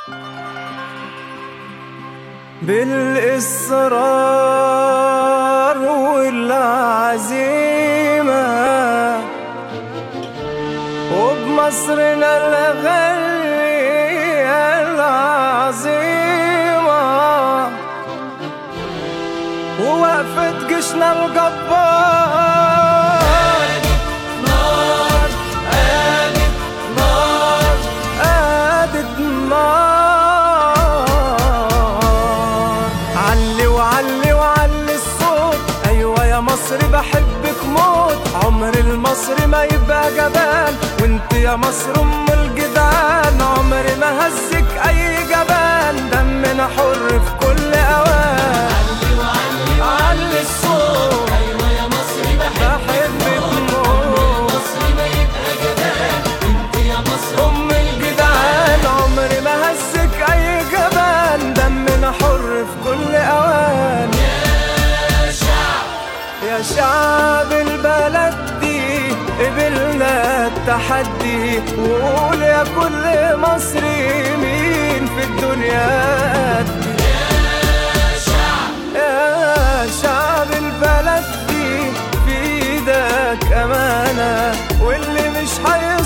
بالإصرار والعزيمة وبمصرنا الغالية العظيمة ووقفة جيشنا الجبار نار قادت نار قادت نار علي وعلي وعلي الصوت ايوه يا مصر بحبك موت عمر المصري ما يبقى جبان وانت يا مصر ام الجدعان عمر ما هزك اي جبان دمنا حر في كل اوان علي الصوت ايوه يا مصري بحبك بحبك موت مصري ما يبقى جبان انت يا مصر ام الجدعان عمري ما هزك اي جبان دمنا حر في كل اوان يا شعب يا شعب البلد دي قبلنا التحدي وقول يا كل مصري مين في الدنيا قدي يا شعب يا شعب البلد دي في ايدك امانه واللي مش هيرضى